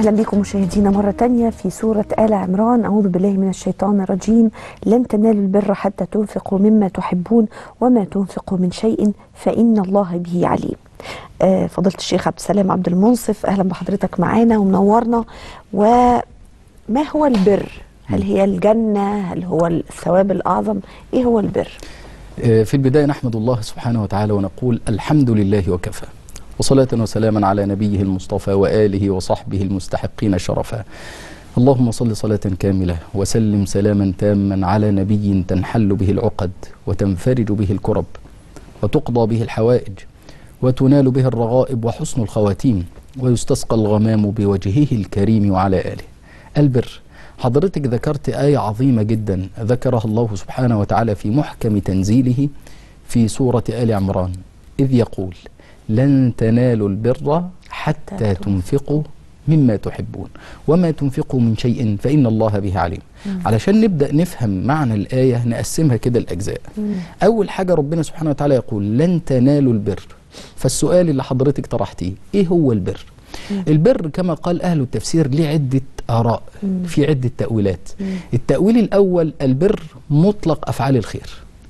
أهلا بكم مشاهدينا مرة تانية في سورة آل عمران أعوذ بالله من الشيطان الرجيم لن تنالوا البر حتى تنفقوا مما تحبون وما تنفقوا من شيء فإن الله به عليم آه فضيلة الشيخ عبد السلام عبد المنصف أهلا بحضرتك معانا ومنورنا وما هو البر؟ هل هي الجنة؟ هل هو الثواب الأعظم؟ إيه هو البر؟ في البداية نحمد الله سبحانه وتعالى ونقول الحمد لله وكفى وصلاة وسلاما على نبيه المصطفى وآله وصحبه المستحقين شرفا اللهم صل صلاة كاملة وسلم سلاما تاما على نبي تنحل به العقد وتنفرج به الكرب وتقضى به الحوائج وتنال به الرغائب وحسن الخواتيم ويستسقى الغمام بوجهه الكريم وعلى آله البر حضرتك ذكرت آية عظيمة جدا ذكرها الله سبحانه وتعالى في محكم تنزيله في سورة آل عمران إذ يقول لن تنالوا البر حتى تنفقوا مما تحبون وما تنفقوا من شيء فإن الله به عليم علشان نبدأ نفهم معنى الآية نقسمها كده الأجزاء أول حاجة ربنا سبحانه وتعالى يقول لن تنالوا البر فالسؤال اللي حضرتك طرحتيه إيه هو البر؟ البر كما قال أهل التفسير ليه عدة آراء في عدة تأويلات التأويل الأول البر مطلق أفعال الخير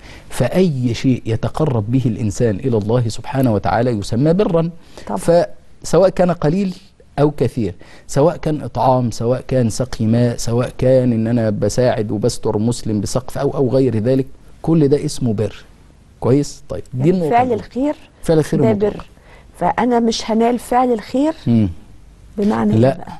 فأي شيء يتقرب به الإنسان إلى الله سبحانه وتعالى يسمى برا طبعا. فسواء كان قليل أو كثير سواء كان إطعام سواء كان سقي ماء سواء كان إن أنا بساعد وبستر مسلم بسقف أو أو غير ذلك كل ده اسمه بر كويس طيب دي يعني النقطة فعل الأولى. الخير فعل الخير ده المطلق. بر فأنا مش هنال فعل الخير مم. بمعنى لا. إيه بقى؟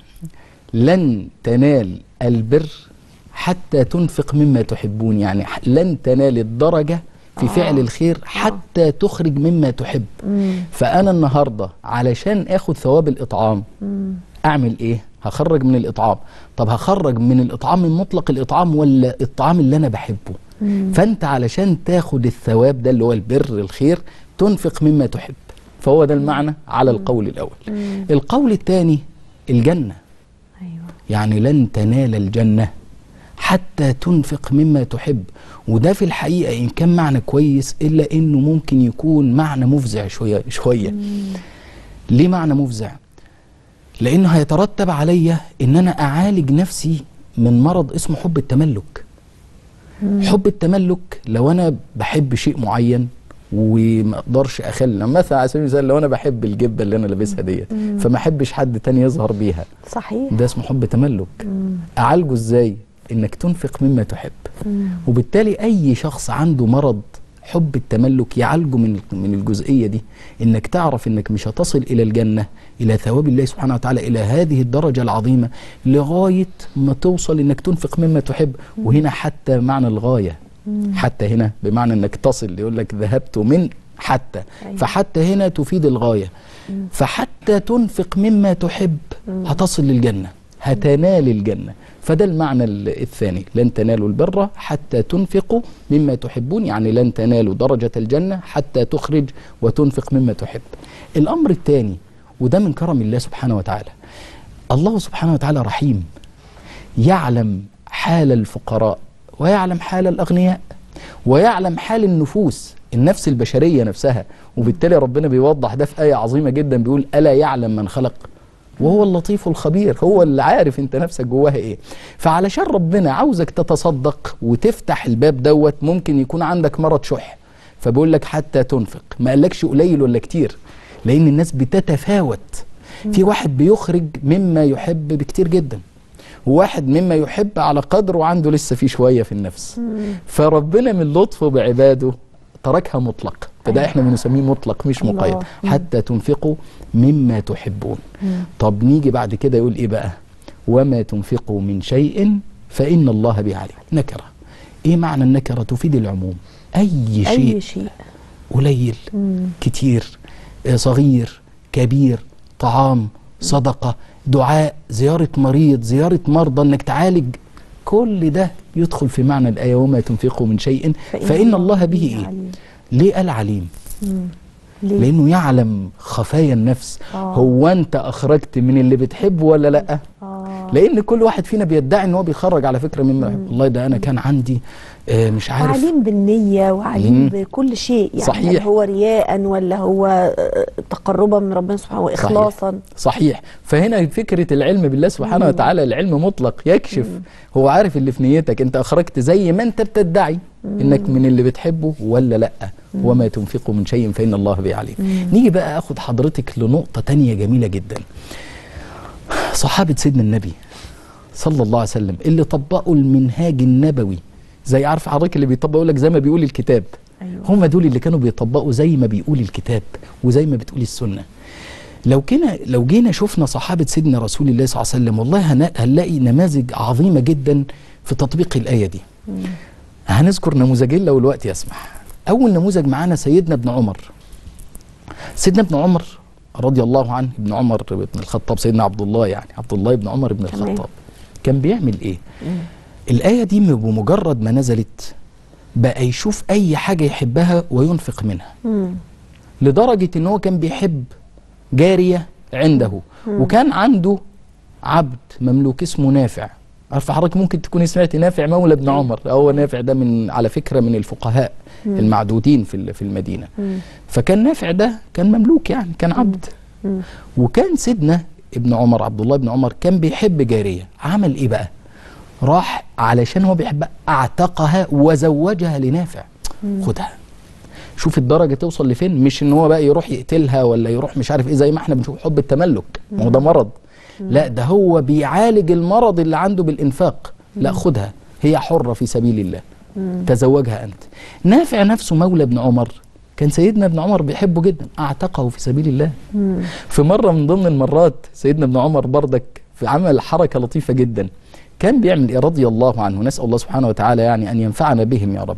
لن تنال البر حتى تنفق مما تحبون يعني ح- لن تنال الدرجة في آه. فعل الخير حتى تخرج مما تحب مم. فأنا النهاردة علشان أخذ ثواب الإطعام مم. أعمل إيه؟ هخرج من الإطعام طب هخرج من الإطعام من مطلق الإطعام ولا الطعام اللي أنا بحبه مم. فأنت علشان تاخد الثواب ده اللي هو البر الخير تنفق مما تحب فهو ده المعنى على القول الأول مم. القول الثاني الجنة أيوه يعني لن تنال الجنة حتى تنفق مما تحب وده في الحقيقة إن كان معنى كويس إلا إنه ممكن يكون معنى مفزع شوية شوية ليه معنى مفزع؟ لأنه هيترتب عليا إن أنا أعالج نفسي من مرض اسمه حب التملك حب التملك لو أنا بحب شيء معين وما اقدرش اخلي مثلا على سبيل المثال لو انا بحب الجبه اللي انا لابسها ديت فما احبش حد تاني يظهر بيها صحيح ده اسمه حب تملك مم. اعالجه ازاي انك تنفق مما تحب مم. وبالتالي اي شخص عنده مرض حب التملك يعالجه من من الجزئيه دي انك تعرف انك مش هتصل الى الجنه الى ثواب الله سبحانه وتعالى الى هذه الدرجه العظيمه لغايه ما توصل انك تنفق مما تحب وهنا حتى معنى الغايه حتى هنا بمعنى انك تصل يقول لك ذهبت من حتى أيوة. فحتى هنا تفيد الغايه فحتى تنفق مما تحب هتصل للجنه هتنال الجنه فده المعنى ال- الثاني لن تنالوا البر حتى تنفقوا مما تحبون يعني لن تنالوا درجه الجنه حتى تخرج وتنفق مما تحب الامر الثاني وده من كرم الله سبحانه وتعالى الله سبحانه وتعالى رحيم يعلم حال الفقراء ويعلم حال الأغنياء ويعلم حال النفوس النفس البشرية نفسها وبالتالي ربنا بيوضح ده في آية عظيمة جدا بيقول ألا يعلم من خلق وهو اللطيف الخبير هو اللي عارف انت نفسك جواها ايه فعلشان ربنا عاوزك تتصدق وتفتح الباب دوت ممكن يكون عندك مرض شح فبيقول لك حتى تنفق ما قالكش قليل ولا كتير لان الناس بتتفاوت في واحد بيخرج مما يحب بكتير جدا وواحد مما يحب على قدر وعنده لسه في شويه في النفس فربنا من لطفه بعباده تركها مطلق فده أيوة. احنا بنسميه مطلق مش الله. مقيد مم. حتى تنفقوا مما تحبون مم. طب نيجي بعد كده يقول ايه بقى وما تنفقوا من شيء فإن الله به عليم نكرة ايه معنى النكرة تفيد العموم اي شيء أي شيء قليل مم. كتير آه، صغير كبير طعام صدقة دعاء زيارة مريض زيارة مرضى انك تعالج كل ده يدخل في معنى الآية وما تنفقوا من شيء فإن الله به إيه عليم. ليه قال عليم مم. ليه؟ لأنه يعلم خفايا النفس آه. هو أنت أخرجت من اللي بتحبه ولا لأ آه. لان كل واحد فينا بيدعي ان هو بيخرج على فكره مما يحب والله ده انا كان عندي آه، مش عارف وعليم بالنية وعليم مم. بكل شيء يعني صحيح. هل هو رياء ولا هو آه، تقربا من ربنا سبحانه وإخلاصا صحيح فهنا فكرة العلم بالله سبحانه وتعالى العلم مطلق يكشف هو عارف اللي في نيتك انت اخرجت زي ما انت بتدعي انك من اللي بتحبه ولا لا وما تنفقوا من شيء فإن الله به عليم نيجي بقى اخد حضرتك لنقطة تانية جميلة جدا صحابة سيدنا النبي صلى الله عليه وسلم اللي طبقوا المنهاج النبوي زي عارف حضرتك اللي بيطبق يقول لك زي ما بيقول الكتاب أيوة. هم دول اللي كانوا بيطبقوا زي ما بيقول الكتاب وزي ما بتقول السنه لو كنا لو جينا شفنا صحابه سيدنا رسول الله صلى الله عليه وسلم والله هن- هنلاقي نماذج عظيمه جدا في تطبيق الايه دي هنذكر نموذجين لو الوقت يسمح اول نموذج معانا سيدنا ابن عمر سيدنا ابن عمر رضي الله عنه ابن عمر بن الخطاب سيدنا عبد الله يعني عبد الله بن عمر بن تمام. الخطاب كان بيعمل ايه الآية دي بمجرد ما نزلت بقى يشوف أي حاجة يحبها وينفق منها مم. لدرجة إن هو كان بيحب جارية عنده وكان عنده عبد مملوك اسمه نافع عارف حضرتك ممكن تكوني سمعت نافع مولى ابن عمر هو نافع ده من على فكرة من الفقهاء المعدودين في ال- في المدينة فكان نافع ده كان مملوك يعني كان عبد مم. وكان سيدنا ابن عمر عبد الله بن عمر كان بيحب جارية عمل ايه بقى راح علشان هو بيحبها اعتقها وزوجها لنافع خدها شوف الدرجة توصل لفين مش ان هو بقى يروح يقتلها ولا يروح مش عارف ايه زي ما احنا بنشوف حب التملك ما هو ده مرض لا ده هو بيعالج المرض اللي عنده بالانفاق لا خدها هي حرة في سبيل الله تزوجها انت نافع نفسه مولى ابن عمر كان سيدنا ابن عمر بيحبه جدا اعتقه في سبيل الله في مرة من ضمن المرات سيدنا ابن عمر بردك في عمل حركة لطيفة جدا كان بيعمل إيه رضي الله عنه نسأل الله سبحانه وتعالى يعني أن ينفعنا بهم يا رب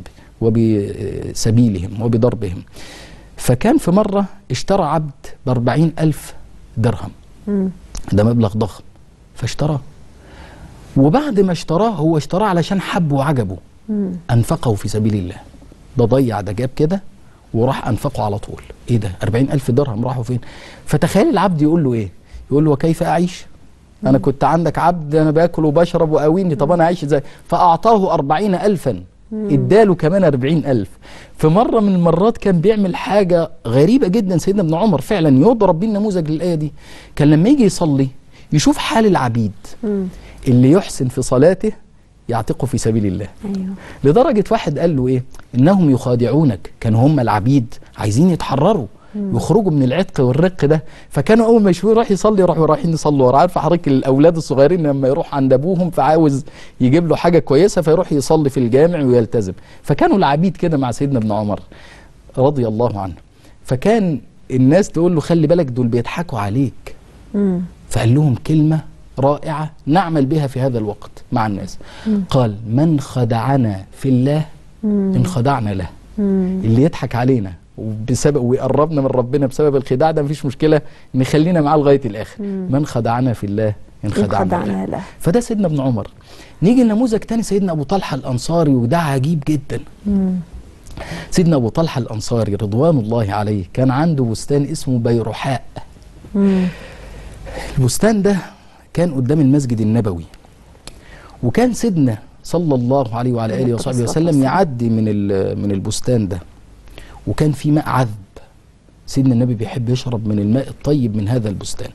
وبسبيلهم وبضربهم فكان في مرة اشترى عبد بأربعين ألف درهم مم. ده مبلغ ضخم فاشتراه وبعد ما اشتراه هو اشتراه علشان حبه وعجبه مم. أنفقه في سبيل الله ده ضيع ده جاب كده وراح أنفقه على طول إيه ده أربعين ألف درهم راحوا فين فتخيل العبد يقول له إيه يقول له وكيف أعيش أنا كنت عندك عبد أنا باكل وبشرب وأويني طب أنا أعيش إزاي فأعطاه أربعين ألفا اداله كمان أربعين ألف في مرة من المرات كان بيعمل حاجة غريبة جدا سيدنا ابن عمر فعلا يضرب بيه النموذج للآية دي كان لما يجي يصلي يشوف حال العبيد مم. اللي يحسن في صلاته يعتقه في سبيل الله ايوه لدرجة واحد قال له ايه انهم يخادعونك كانوا هم العبيد عايزين يتحرروا يخرجوا من العتق والرق ده فكانوا اول ما يشوفوه يروح يصلي يروحوا رايحين يصلوا ورا عارف حضرتك الاولاد الصغيرين لما يروح عند ابوهم فعاوز يجيب له حاجه كويسه فيروح يصلي في الجامع ويلتزم فكانوا العبيد كده مع سيدنا ابن عمر رضي الله عنه فكان الناس تقول له خلي بالك دول بيضحكوا عليك مم. فقال لهم كلمة رائعة نعمل بها في هذا الوقت مع الناس قال من خدعنا في الله انخدعنا له مم. اللي يضحك علينا وبسبب ويقربنا من ربنا بسبب الخداع ده مفيش مشكلة نخلينا معاه لغاية الآخر من خدعنا في الله انخدعنا له انخدعنا له فده سيدنا ابن عمر نيجي لنموذج تاني سيدنا أبو طلحة الأنصاري وده عجيب جدا مم. سيدنا أبو طلحة الأنصاري رضوان الله عليه كان عنده بستان اسمه بيرحاء مم. البستان ده كان قدام المسجد النبوي وكان سيدنا صلى الله عليه وعلى اله عليه وصحبه الصلاة وسلم والسلام. يعدي من ال- من البستان ده وكان في ماء عذب سيدنا النبي بيحب يشرب من الماء الطيب من هذا البستان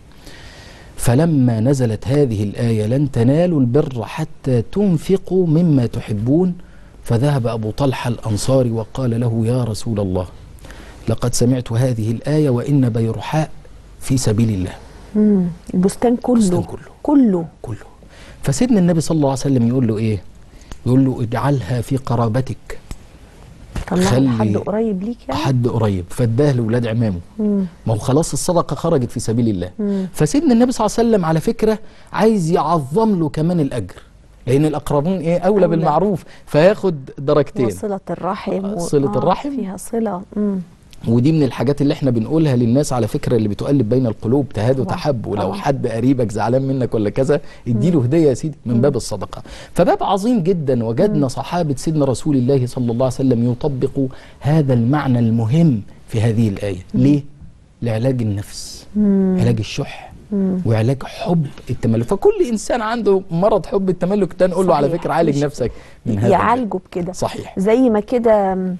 فلما نزلت هذه الآية لن تنالوا البر حتى تنفقوا مما تحبون فذهب أبو طلحة الأنصاري وقال له يا رسول الله لقد سمعت هذه الآية وإن بيرحاء في سبيل الله مم. البستان كله البستان كله. كله كله فسيدنا النبي صلى الله عليه وسلم يقول له ايه يقول له اجعلها في قرابتك طلعوا خلي حد قريب ليك يعني حد قريب فاداه لاولاد عمامه مم. ما هو خلاص الصدقه خرجت في سبيل الله مم. فسيدنا النبي صلى الله عليه وسلم على فكره عايز يعظم له كمان الاجر لان الاقربون ايه اولى, أولى. بالمعروف فياخد درجتين وصلة الرحم و... صلة الرحم. فيها صلة مم. ودي من الحاجات اللي احنا بنقولها للناس على فكره اللي بتؤلف بين القلوب تهاد طبعا. وتحب ولو طبعا. حد قريبك زعلان منك ولا كذا اديله هديه يا سيدي من باب الصدقه فباب عظيم جدا وجدنا صحابه سيدنا رسول الله صلى الله عليه وسلم يطبقوا هذا المعنى المهم في هذه الايه ليه لعلاج النفس علاج الشح وعلاج حب التملك فكل انسان عنده مرض حب التملك ده نقول له على صحيح. فكره عالج مش- نفسك من هذا يعالجوا بكده صحيح زي ما كده م،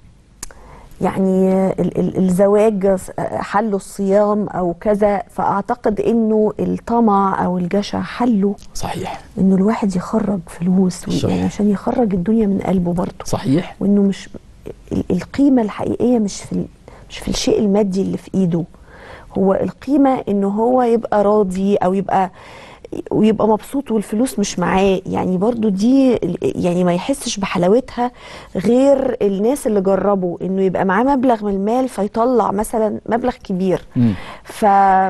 يعني ال- ال- الزواج س- حله الصيام او كذا فاعتقد انه الطمع او الجشع حله صحيح انه الواحد يخرج فلوس وي- صحيح. يعني عشان يخرج الدنيا من قلبه برضه صحيح وانه مش ال- القيمه الحقيقيه مش في ال- مش في الشيء المادي اللي في ايده هو القيمه انه هو يبقى راضي او يبقى ويبقى مبسوط والفلوس مش معاه يعني برضو دي ال- يعني ما يحسش بحلاوتها غير الناس اللي جربوا انه يبقى معاه مبلغ من المال فيطلع مثلا مبلغ كبير مم. ف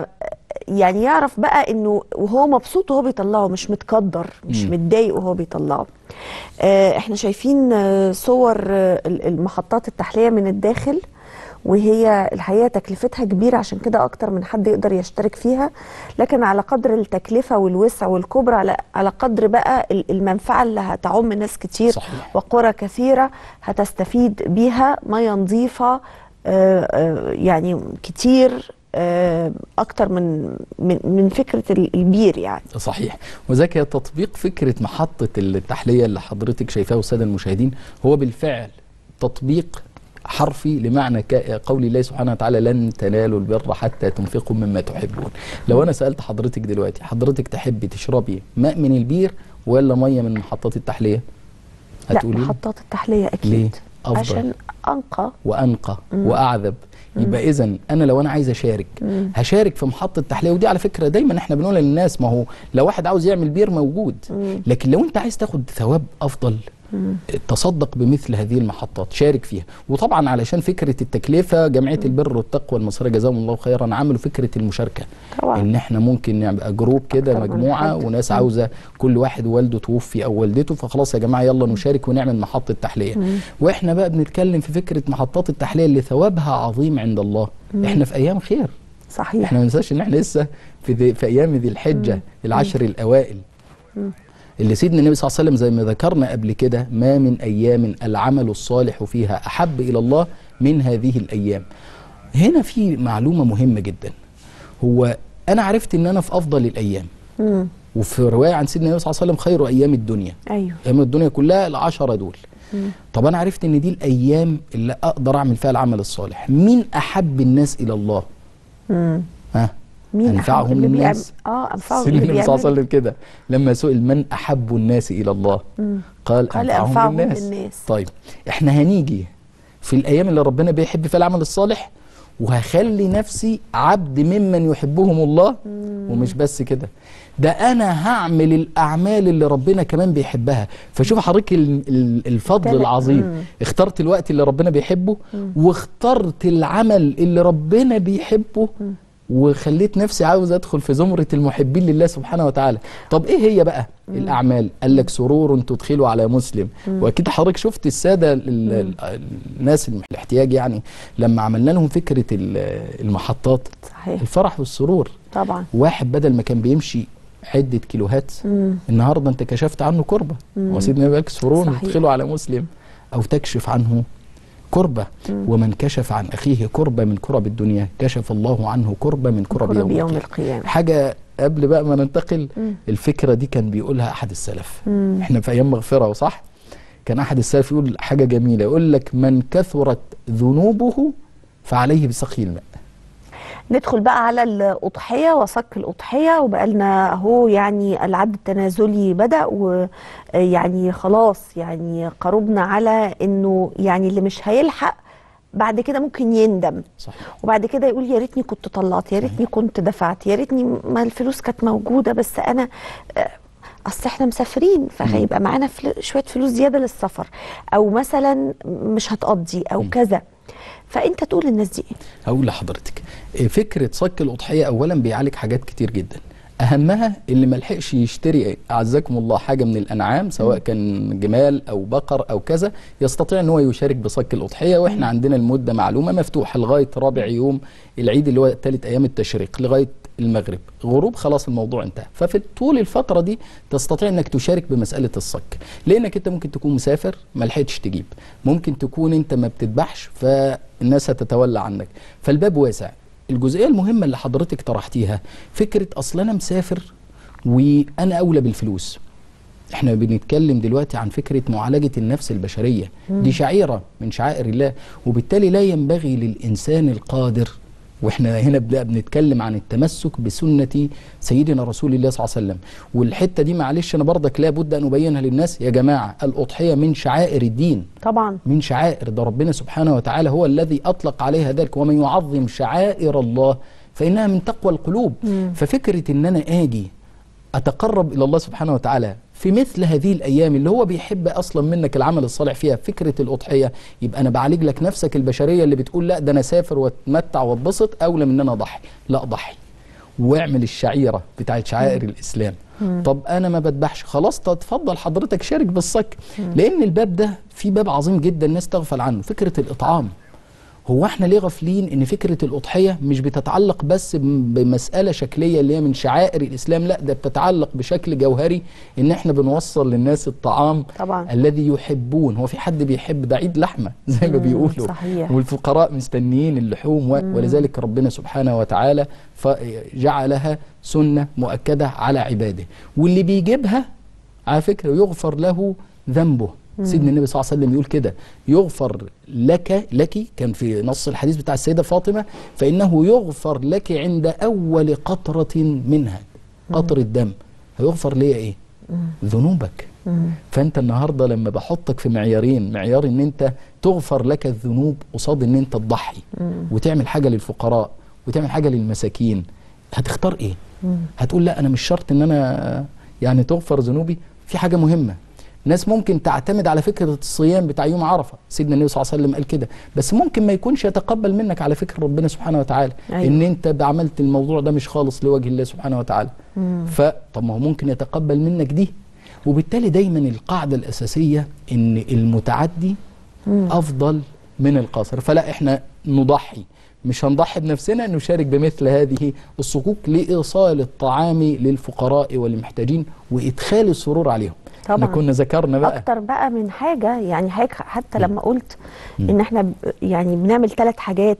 يعني يعرف بقى انه وهو مبسوط وهو بيطلعه مش متقدر مش مم. متضايق وهو بيطلعه آه، احنا شايفين آه، صور آه، ال- المحطات التحلية من الداخل وهي الحقيقة تكلفتها كبيرة عشان كده أكتر من حد يقدر يشترك فيها لكن على قدر التكلفة والوسع والكبر على على قدر بقى ال- المنفعة اللي هتعم ناس كتير صحيح. وقرى كثيرة هتستفيد بيها مياه نظيفة آه، آه، يعني كتير آه، أكتر من من من فكرة ال- البير يعني صحيح وذاك هي تطبيق فكرة محطة التحلية اللي حضرتك شايفاها والسادة المشاهدين هو بالفعل تطبيق حرفي لمعنى ك- قول الله سبحانه وتعالى لن تنالوا البر حتى تنفقوا مما تحبون لو انا سألت حضرتك دلوقتي حضرتك تحبي تشربي ماء من البير ولا مية من محطات التحلية لا هتقولي لي؟ محطات التحلية أكيد ليه؟ أفضل. عشان أنقى وانقى واعذب يبقى اذا انا لو انا عايز اشارك هشارك في محطه تحليه ودي على فكره دايما احنا بنقول للناس ما هو لو واحد عاوز يعمل بير موجود لكن لو انت عايز تاخد ثواب افضل تصدق بمثل هذه المحطات شارك فيها وطبعا علشان فكره التكلفه جمعيه البر والتقوى المصريه جزاهم الله خيرا عملوا فكره المشاركه طبعا. ان احنا ممكن نبقى جروب كده أكتر من مجموعه حد. وناس عاوزه كل واحد والده توفي او والدته فخلاص يا جماعه يلا نشارك ونعمل محطه تحليه واحنا بقى بنتكلم في فكره محطات التحليه اللي ثوابها عظيم عند الله احنا في ايام خير صحيح احنا ما ننساش ان احنا لسه في, ذي في ايام ذي الحجه العشر الاوائل اللي سيدنا النبي صلى الله عليه وسلم زي ما ذكرنا قبل كده ما من ايام العمل الصالح فيها احب الى الله من هذه الايام هنا في معلومه مهمه جدا هو انا عرفت ان انا في افضل الايام مم. وفي روايه عن سيدنا النبي صلى الله عليه وسلم خير ايام الدنيا أيوه ايام الدنيا كلها العشرة دول طب انا عرفت ان دي الايام اللي اقدر اعمل فيها العمل الصالح مين احب الناس الى الله مم. ها مين أحب انفعهم اللي للناس بيعمل- اه انفعهم سيدنا اللي النبي صلى الله عليه بيعمل وسلم كده لما سئل من احب الناس الى الله قال, قال انفعهم, أنفعهم للناس. للناس. طيب احنا هنيجي في الايام اللي ربنا بيحب فيها العمل الصالح وهخلي نفسي عبد ممن يحبهم الله ومش بس كده ده انا هعمل الاعمال اللي ربنا كمان بيحبها فشوف حضرتك ال- ال- الفضل تل- العظيم مم. اخترت الوقت اللي ربنا بيحبه واخترت العمل اللي ربنا بيحبه وخليت نفسي عاوز ادخل في زمره المحبين لله سبحانه وتعالى طب ايه هي بقى الاعمال قال لك سرور تدخله على مسلم واكيد حضرتك شفت الساده ال- ال- الناس اللي الاحتياج يعني لما عملنا لهم فكره ال- المحطات صحيح الفرح والسرور طبعا واحد بدل ما كان بيمشي عدة كيلوهات مم. النهارده انت كشفت عنه كربة وسيدنا النبي قال سرور صحيح. تدخله على مسلم او تكشف عنه كربة ومن كشف عن اخيه كربة من كرب الدنيا كشف الله عنه كربة من كرب, كرب يوم, يوم القيامة. القيامة حاجة قبل بقى ما ننتقل الفكرة دي كان بيقولها احد السلف مم. احنا في ايام مغفرة وصح كان احد السلف يقول حاجة جميلة يقول لك من كثرت ذنوبه فعليه بسقي الماء ندخل بقى على الأضحية وصك الأضحية وبقالنا أهو يعني العد التنازلي بدأ ويعني خلاص يعني قربنا على إنه يعني اللي مش هيلحق بعد كده ممكن يندم صحيح وبعد كده يقول يا ريتني كنت طلعت يا ريتني كنت دفعت يا ريتني ما الفلوس كانت موجودة بس أنا آه، اصل احنا مسافرين فهيبقى معانا فل... شويه فلوس زياده للسفر او مثلا مش هتقضي او كذا فانت تقول للناس دي ايه هقول لحضرتك إيه فكره صك الاضحيه اولا بيعالج حاجات كتير جدا اهمها اللي ما لحقش يشتري اعزكم الله حاجه من الانعام سواء كان جمال او بقر او كذا يستطيع ان هو يشارك بصك الاضحيه واحنا عندنا المده معلومه مفتوحه لغايه رابع يوم العيد اللي هو ثالث ايام التشريق لغايه المغرب غروب خلاص الموضوع انتهى ففي طول الفتره دي تستطيع انك تشارك بمساله الصك لانك انت ممكن تكون مسافر ما لحقتش تجيب ممكن تكون انت ما بتذبحش فالناس هتتولى عنك فالباب واسع الجزئيه المهمه اللي حضرتك طرحتيها فكره اصل انا مسافر وانا اولى بالفلوس احنا بنتكلم دلوقتي عن فكره معالجه النفس البشريه دي شعيره من شعائر الله وبالتالي لا ينبغي للانسان القادر واحنا هنا بنبدا بنتكلم عن التمسك بسنه سيدنا رسول الله صلى الله عليه وسلم والحته دي معلش انا برضك لابد ان ابينها للناس يا جماعه الاضحيه من شعائر الدين طبعا من شعائر ده ربنا سبحانه وتعالى هو الذي اطلق عليها ذلك ومن يعظم شعائر الله فانها من تقوى القلوب ففكره ان انا اجي اتقرب الى الله سبحانه وتعالى في مثل هذه الايام اللي هو بيحب اصلا منك العمل الصالح فيها فكره الاضحيه يبقى انا بعالج لك نفسك البشريه اللي بتقول لا ده انا اسافر واتمتع واتبسط اولى من ان انا اضحي لا ضحي واعمل الشعيره بتاعت شعائر الاسلام طب انا ما بذبحش خلاص تفضل حضرتك شارك بالصك لان الباب ده في باب عظيم جدا الناس تغفل عنه فكره الاطعام هو احنا ليه غافلين ان فكره الاضحيه مش بتتعلق بس بم- بمساله شكليه اللي هي من شعائر الاسلام لا ده بتتعلق بشكل جوهري ان احنا بنوصل للناس الطعام طبعا. الذي يحبون هو في حد بيحب ده عيد لحمه زي ما مم، بيقولوا صحيح. والفقراء مستنيين اللحوم و- ولذلك ربنا سبحانه وتعالى فجعلها سنه مؤكده على عباده واللي بيجيبها على فكره يغفر له ذنبه سيدنا النبي صلى الله عليه وسلم يقول كده يغفر لك لك كان في نص الحديث بتاع السيده فاطمه فانه يغفر لك عند اول قطره منها قطره دم هيغفر ليا ايه ذنوبك فانت النهارده لما بحطك في معيارين معيار ان انت تغفر لك الذنوب قصاد ان انت تضحي وتعمل حاجه للفقراء وتعمل حاجه للمساكين هتختار ايه هتقول لا انا مش شرط ان انا يعني تغفر ذنوبي في حاجه مهمه ناس ممكن تعتمد على فكره الصيام بتاع يوم عرفه سيدنا النبي صلى الله عليه وسلم قال كده بس ممكن ما يكونش يتقبل منك على فكره ربنا سبحانه وتعالى أيوة. ان انت عملت الموضوع ده مش خالص لوجه الله سبحانه وتعالى فطب ما هو ممكن يتقبل منك دي وبالتالي دايما القاعده الاساسيه ان المتعدي افضل من القاصر فلا احنا نضحي مش هنضحي بنفسنا نشارك بمثل هذه الصكوك لايصال الطعام للفقراء والمحتاجين وادخال السرور عليهم طبعاً. احنا كنا ذكرنا بقى اكتر بقى من حاجه يعني حضرتك حتى لما قلت ان احنا ب- يعني بنعمل ثلاث حاجات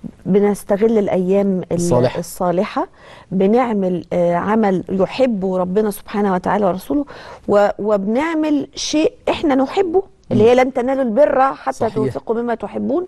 بنستغل الايام ال- الصالحة. الصالحه بنعمل آه، عمل يحبه ربنا سبحانه وتعالى ورسوله و- وبنعمل شيء احنا نحبه اللي هي لن تنالوا البر حتى صحيح. تنفقوا مما تحبون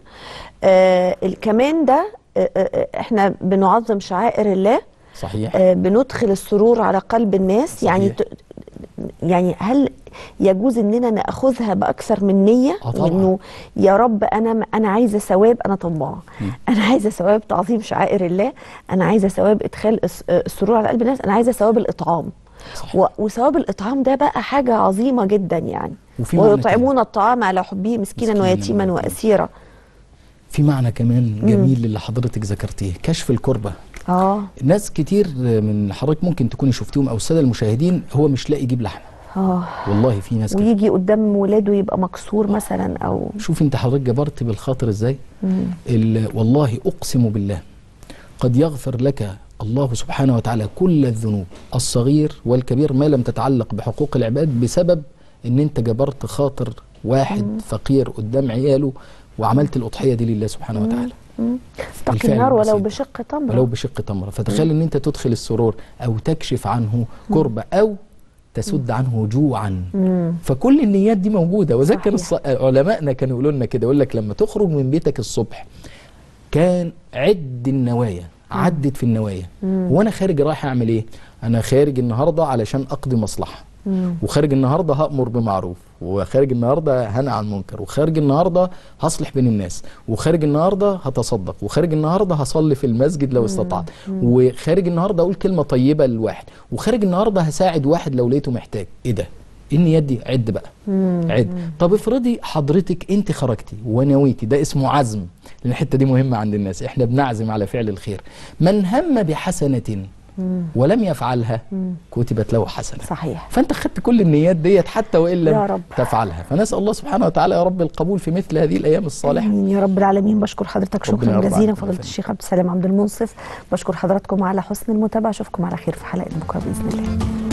آه ال- كمان ده آه، آه، آه، احنا بنعظم شعائر الله صحيح آه، بندخل السرور على قلب الناس يعني صحيح. ت... يعني هل يجوز اننا ناخذها باكثر من نيه آه طبعاً. وانه يا رب انا انا عايزه ثواب انا طماعه انا عايزه ثواب تعظيم شعائر الله انا عايزه ثواب ادخال الس- آه، السرور على قلب الناس انا عايزه ثواب الاطعام صحيح. و- وثواب الاطعام ده بقى حاجه عظيمه جدا يعني وفي معنى ويطعمون الطعام على حبه مسكينا مسكيناً ويتيما ويتيماً. واسيرا في معنى كمان جميل اللي حضرتك ذكرتيه كشف الكربه اه ناس كتير من اللي حضرتك ممكن تكوني شفتيهم او الساده المشاهدين هو مش لاقي يجيب لحمه اه والله في ناس كده ويجي قدام ولاده يبقى مكسور مثلا او شوف انت حضرتك جبرت بالخاطر ازاي ال- والله اقسم بالله قد يغفر لك الله سبحانه وتعالى كل الذنوب الصغير والكبير ما لم تتعلق بحقوق العباد بسبب ان انت جبرت خاطر واحد فقير قدام عياله وعملت الاضحيه دي لله سبحانه وتعالى تقي الفعل النار ولو البسيط. بشق تمره ولو بشق تمره فتخيل ان انت تدخل السرور او تكشف عنه كربه او تسد عنه جوعا فكل النيات دي موجوده وذا كان صحيح. الص... علمائنا كانوا يقولوا لنا كده يقول لك لما تخرج من بيتك الصبح كان عد النوايا عدت في النوايا وانا خارج رايح اعمل ايه انا خارج النهارده علشان اقضي مصلحه وخارج النهارده هامر بمعروف وخارج النهارده هنع عن منكر وخارج النهارده هصلح بين الناس وخارج النهارده هتصدق وخارج النهارده هصلي في المسجد لو استطعت وخارج النهارده اقول كلمه طيبه لواحد وخارج النهارده هساعد واحد لو لقيته محتاج ايه ده إيه النيات دي عد بقى عد طب افرضي حضرتك انت خرجتي ونويتي ده اسمه عزم لان الحته دي مهمه عند الناس احنا بنعزم على فعل الخير من هم بحسنه ولم يفعلها كتبت له حسنه صحيح فانت خدت كل النيات ديت حتى وان لم يا رب. تفعلها فنسال الله سبحانه وتعالى يا رب القبول في مثل هذه الايام الصالحه امين يا رب العالمين بشكر حضرتك ربنا شكرا يرضى جزيلا عنك فضيله ويفهم. الشيخ عبد السلام عبد المنصف بشكر حضراتكم على حسن المتابعه اشوفكم على خير في حلقه بكره باذن الله